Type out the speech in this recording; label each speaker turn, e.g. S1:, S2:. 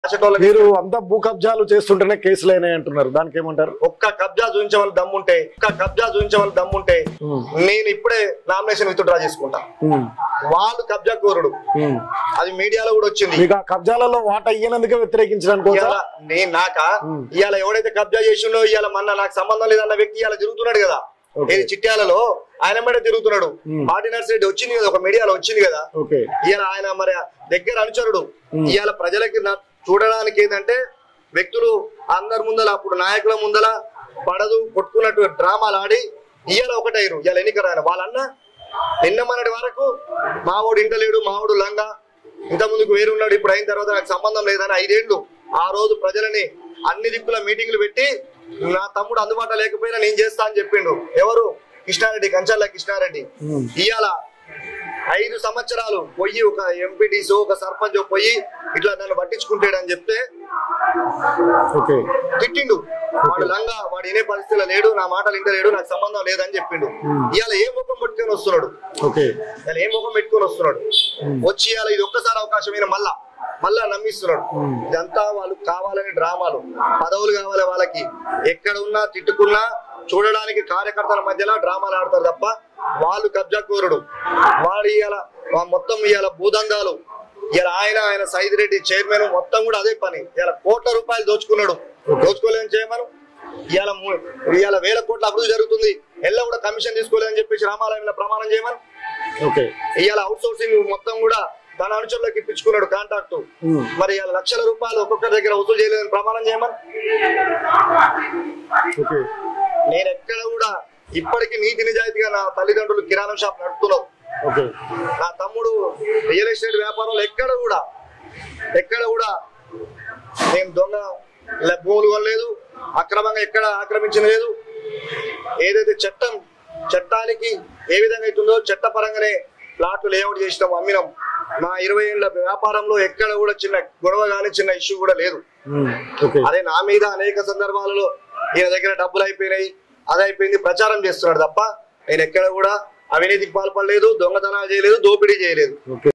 S1: రాసేటోళ్ళకి
S2: మీరు అంతా భూ కబ్జాలు చేస్తుంటేనే కేసులు అయినాయి అంటున్నారు దానికి ఏమంటారు
S1: ఒక్క కబ్జా చూపించే వాళ్ళు దమ్ముంటే ఒక్క కబ్జా చూపించే వాళ్ళు దమ్ముంటే
S2: ఉమ్.
S1: నేను ఇప్పుడే నామినేషన్ విత్డ్రా చేసుకుంటా
S2: ఉమ్,
S1: వాళ్ళు కబ్జా కోరుడు
S2: ఉమ్.
S1: అది మీడియాలో కూడా వచ్చింది
S2: మీకు ఆ కబ్జాలలో వాటా ఇయ్యనందుకే వ్యతిరేకించడానికి
S1: ఇవాళ నేను నాక
S2: ఉమ్.
S1: ఇవాళ ఎవడైతే కబ్జా చేసిండో ఇవాళ మన నాకు సంబంధం లేదన్న వ్యక్తి ఇవాళ తిరుగుతున్నాడు కదా
S2: Okay.
S1: ఏది చిట్యాలలో ఆయన మీద తిరుగుతున్నాడు
S2: ఉమ్.
S1: పార్టీ నర్సిరెడ్డి వచ్చింది కదా ఒక మీడియాలో వచ్చింది కదా
S2: ఓకే
S1: ఇవాళ ఆయన మరి దగ్గర అనుచరుడు ఇవాళ ప్రజలకి నా- చూడడానికి ఏంటంటే వ్యక్తులు అందరి ముందల అప్పుడు నాయకుల ముందల పడదు కొట్టుకున్నట్టు డ్రామాలు ఆడి ఇవాళ ఒకటైరు ఇవాళ ఎన్నిక రాయన వాళ్ళన్న నిన్న మొన్నటి వరకు మావోడు ఇంట లేడు మావోడు లంగా ఇంత ముందుకు వేరు ఉన్నాడు ఇప్పుడు అయిన తర్వాత నాకు సంబంధం లేదని ఐదేళ్లు ఆ రోజు ప్రజలని అన్ని దిక్కుల మీటింగ్లు పెట్టి నా తమ్ముడు అందుబాటులో లేకపోయినా నేను చేస్తా అని చెప్పిండు ఎవరు కృష్ణారెడ్డి కంచర్ల కృష్ణారెడ్డి
S2: ఉమ్.
S1: ఇవాళ ఐదు సంవత్సరాలు పోయి ఒక ఎంపీటీసో ఒక సర్పంచ్ పోయి ఇట్లా నన్ను పట్టించుకుంటాడని చెప్తే
S2: ఓకే
S1: తిట్టిండు వాడు లంగా వాడు వినే పరిస్థితిలో లేడు నా మాటలు ఇంటలేడు నాకు సంబంధం లేదని చెప్పిండు
S2: Hmm.
S1: ఇవాళ ఏ ముఖం పెట్టుకొని వస్తున్నాడు
S2: ఓకే
S1: ఇవాళ ఏ ముఖం పెట్టుకొని వస్తున్నాడు
S2: Hmm.
S1: వచ్చి ఇవాళ ఇది ఒక్కసారి అవకాశమైన మళ్ళా మళ్ళా నమ్మిస్తున్నాడు
S2: Hmm.
S1: ఇదంతా వాళ్ళు కావాలని డ్రామాలు పదవులు కావాలి వాళ్ళకి ఎక్కడ ఉన్నా తిట్టుకున్నా చూడడానికి కార్యకర్తల మధ్యలో డ్రామాలు ఆడతారు తప్ప వాళ్ళు కబ్జా కోరుడు వాడు ఇవాళ వా- మొత్తం ఇవాళ భూదందాలు ఇవాళ ఆయన ఆయన సైద్ రెడ్డి చైర్మన్ మొత్తం కూడా అదే పని ఇవాళ కోట్ల రూపాయలు దోచుకున్నాడు దోచుకోలేని చేయమను ఇవాళ ము- ఇవాళ వేల కోట్ల అభివృద్ధి జరుగుతుంది ఎల్ల కూడా కమిషన్ తీసుకోలేదని చెప్పేసి రామాలయంలో ప్రమాణం చేయమని
S2: ఓకే
S1: ఇవాళ అవుట్ సోర్సింగ్ మొత్తం కూడా తన అనుచరులకు ఇప్పించుకున్నాడు కాంట్రాక్ట్
S2: ఉమ్.
S1: మరి ఇవాళ లక్షల రూపాయలు ఒక్కొక్కరి దగ్గర వసూలు చేయలేదని ప్రమాణం చేయమని
S2: ఓకే
S1: నేను ఎక్కడ కూడా ఇప్పటికీ నీతి నిజాయితీగా నా తల్లిదండ్రులు కిరాణం షాప్ నడుపుతున్నావు
S2: ఓకే
S1: నా తమ్ముడు రియల్ ఎస్టేట్ వ్యాపారంలో ఎక్కడ కూడా ఎక్కడ కూడా నేను దొంగ లే- భూములు కొనలేదు అక్రమంగా ఎక్కడ ఆక్రమించిన లేదు ఏదైతే చట్టం చట్టానికి ఏ విధంగా అవుతుందో చట్టపరంగానే ప్లాట్లు లేఅవుట్ చేసినాం అమ్మినాం మా ఇరవై ఏళ్ళ వ్యాపారంలో ఎక్కడ కూడా చిన్న గొడవ కానీ చిన్న ఇష్యూ కూడా లేదు
S2: ఉమ్. ఓకే
S1: అదే నా మీద అనేక సందర్భాలలో ఈయన దగ్గర డబ్బులు అయిపోయినాయి అది అయిపోయింది ప్రచారం చేస్తున్నాడు తప్ప నేను ఎక్కడ కూడా అవినీతికి పాల్పడలేదు దొంగతనాలు చేయలేదు దోపిడీ చేయలేదు
S2: ఓకే